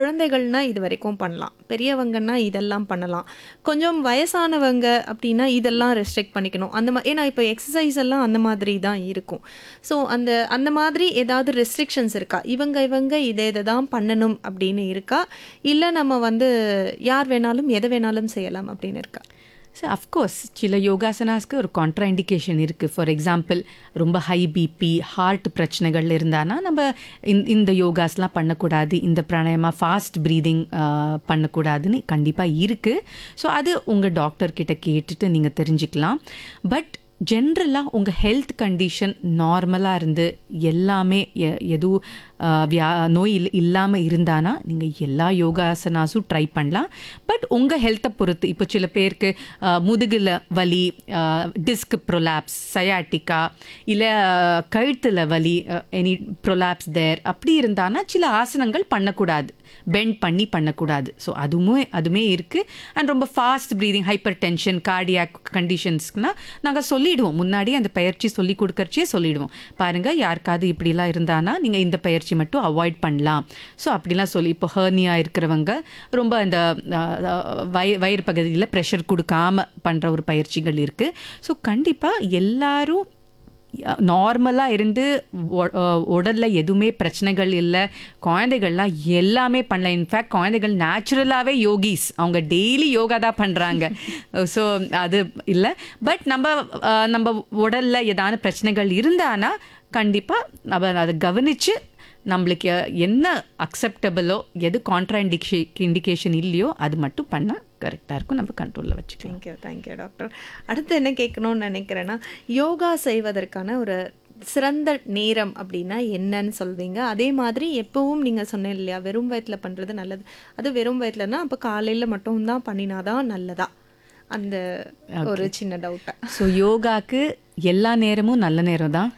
குழந்தைகள்னா இது வரைக்கும் பண்ணலாம் பெரியவங்கன்னா இதெல்லாம் பண்ணலாம் கொஞ்சம் வயசானவங்க அப்படின்னா இதெல்லாம் ரெஸ்ட்ரிக்ட் பண்ணிக்கணும் அந்த மா ஏன்னா இப்போ எக்ஸசைஸ் எல்லாம் அந்த மாதிரி தான் இருக்கும் ஸோ அந்த அந்த மாதிரி ஏதாவது ரெஸ்ட்ரிக்ஷன்ஸ் இருக்கா இவங்க இவங்க இதை இதை தான் பண்ணணும் அப்படின்னு இருக்கா இல்லை நம்ம வந்து யார் வேணாலும் எதை வேணாலும் செய்யலாம் அப்படின்னு இருக்கா ஸோ அஃப்கோர்ஸ் சில யோகாசனாஸ்க்கு ஒரு கான்ட்ரா இண்டிகேஷன் இருக்குது ஃபார் எக்ஸாம்பிள் ரொம்ப ஹை பிபி ஹார்ட் பிரச்சனைகள் இருந்தானா நம்ம இந்த இந்த யோகாஸ்லாம் பண்ணக்கூடாது இந்த பிராணாயமா ஃபாஸ்ட் ப்ரீதிங் பண்ணக்கூடாதுன்னு கண்டிப்பாக இருக்குது ஸோ அது உங்கள் டாக்டர் கிட்ட கேட்டுட்டு நீங்கள் தெரிஞ்சுக்கலாம் பட் ஜென்ரலாக உங்கள் ஹெல்த் கண்டிஷன் நார்மலாக இருந்து எல்லாமே எ- எதுவும் ஆஹ், வியா நோய் இல் இல்லாமல் இருந்தானா நீங்கள் எல்லா யோகாசனாஸும் ட்ரை பண்ணலாம் பட் உங்கள் ஹெல்த்தை பொறுத்து இப்போ சில பேருக்கு முதுகில் வலி டிஸ்க் ப்ரொலாப்ஸ் சயாட்டிக்கா இல்லை கழுத்தில் வலி எனி ப்ரொலாப்ஸ் தேர் அப்படி இருந்தானா சில ஆசனங்கள் பண்ணக்கூடாது பெண்ட் பண்ணி பண்ணக்கூடாது ஸோ அதுவுமே அதுவுமே இருக்குது அண்ட் ரொம்ப fast breathing hypertension cardiac கண்டிஷன்ஸ்க்குனா நாங்கள் சொல்லிடுவோம் முன்னாடி அந்த பயிற்சி சொல்லி கொடுக்கறச்சே சொல்லிடுவோம் பாருங்கள் யாருக்காவது இப்படிலாம் இருந்தானா நீங்கள் இந்த பயிற்சி மட்டும் அவாய்ட் பண்ணலாம் ஸோ அப்படிலாம் சொல்லி இப்போ ஹர்னியா இருக்கிறவங்க ரொம்ப அந்த அஹ், வய வயிறு பகுதியில் ப்ரெஷர் கொடுக்காம பண்ணுற ஒரு பயிற்சிகள் இருக்குது ஸோ கண்டிப்பாக எல்லாரும் நார்மலாக இருந்து ஒ- அஹ் உடல்ல எதுவுமே பிரச்சனைகள் இல்லை குழந்தைகள்லாம் எல்லாமே பண்ணலாம் இன்ஃபேக்ட் குழந்தைகள் நேச்சுரலாகவே யோகிஸ் அவங்க டெய்லி யோகா தான் பண்ணுறாங்க ஸோ அது இல்லை பட் நம்ம அஹ், நம்ம உடல்ல ஏதாவது பிரச்சனைகள் இருந்தானா கண்டிப்பாக நம்ம அதை கவனித்து நம்மளுக்கு என்ன அக்செப்டபிளோ எது கான்ட்ரா இண்டிகே இண்டிகேஷன் இல்லையோ அது மட்டும் பண்ணால் கரெக்டாக இருக்கும் நம்ம கண்ட்ரோலில் வச்சுக்கலாம் தேங்க்யூ தேங்க்யூ டாக்டர் அடுத்து என்ன கேட்கணும்னு நினைக்கிறேன்னா யோகா செய்வதற்கான ஒரு சிறந்த நேரம் அப்படின்னா என்னன்னு சொல்வீங்க அதே மாதிரி எப்பவும் நீங்கள் சொன்னேன் இல்லையா வெறும் வயிற்றில் பண்ணுறது நல்லது அது வெறும் வயிற்றுலனா அப்போ காலையில் மட்டும்தான் பண்ணினாதான் நல்லதா அந்த ஒரு சின்ன டவுட்டை ஸோ யோகாக்கு எல்லா நேரமும் நல்ல நேரம் தான்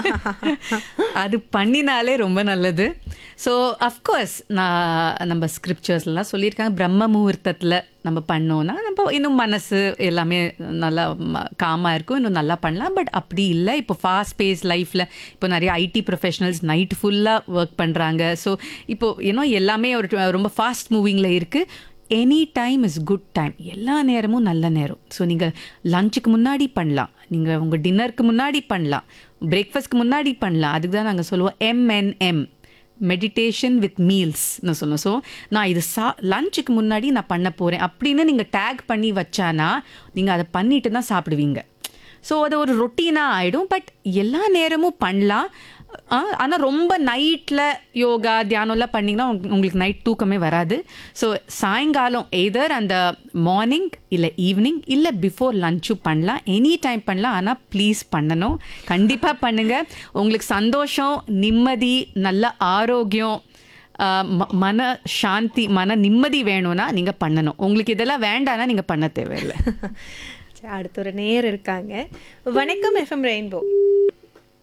அது பண்ணினாலே ரொம்ப நல்லது ஸோ அஃப்கோர்ஸ் நான் நம்ம ஸ்கிரிப்சர்ஸ்லாம் சொல்லியிருக்காங்க பிரம்ம முகூர்த்தத்தில் நம்ம பண்ணோன்னா நம்ம இன்னும் மனசு எல்லாமே நல்லா காமாக இருக்கும் இன்னும் நல்லா பண்ணலாம் பட் அப்படி இல்லை இப்போ ஃபாஸ்ட் பேஸ் லைஃப்பில் இப்போ நிறைய ஐடி ப்ரொஃபஷனல்ஸ் நைட் ஃபுல்லாக ஒர்க் பண்ணுறாங்க ஸோ இப்போ ஏன்னோ எல்லாமே ஒரு ரொம்ப ஃபாஸ்ட் மூவிங்கில் இருக்குது any time is good time எல்லா நேரமும் நல்ல நேரம் ஸோ நீங்கள் லஞ்சுக்கு முன்னாடி பண்ணலாம் நீங்கள் உங்கள் டின்னருக்கு முன்னாடி பண்ணலாம் பிரேக்ஃபாஸ்ட்க்கு முன்னாடி பண்ணலாம் அதுக்கு தான் நாங்கள் சொல்லுவோம் எம்என்எம் மெடிடேஷன் வித் மீல்ஸ்னு சொல்லுவோம் ஸோ நான் இது சா லஞ்சுக்கு முன்னாடி நான் பண்ண போகிறேன் அப்படின்னு நீங்கள் டேக் பண்ணி வச்சானா நீங்கள் அதை பண்ணிட்டு தான் சாப்பிடுவீங்க ஸோ அது ஒரு ரொட்டீனாக ஆகிடும் பட் எல்லா நேரமும் பண்ணலாம் ஆனால் ரொம்ப நைட்டில் யோகா தியானம்லாம் பண்ணிங்கன்னா உங்க- உங்களுக்கு நைட் தூக்கமே வராது ஸோ சாயங்காலம் எதர் அந்த மார்னிங் இல்லை ஈவினிங் இல்லை பிஃபோர் லஞ்சும் பண்ணலாம் எனி டைம் பண்ணலாம் ஆனால் ப்ளீஸ் பண்ணணும் கண்டிப்பாக பண்ணுங்கள் உங்களுக்கு சந்தோஷம் நிம்மதி நல்ல ஆரோக்கியம் ஆஹ் ம- மன சாந்தி மன நிம்மதி வேணும்னா நீங்கள் பண்ணணும் உங்களுக்கு இதெல்லாம் வேண்டாம்னா நீங்கள் பண்ண தேவையில்லை சரி, அடுத்து ஒரு நேர் இருக்காங்க வணக்கம் எஃப்எம் ரெயின்போ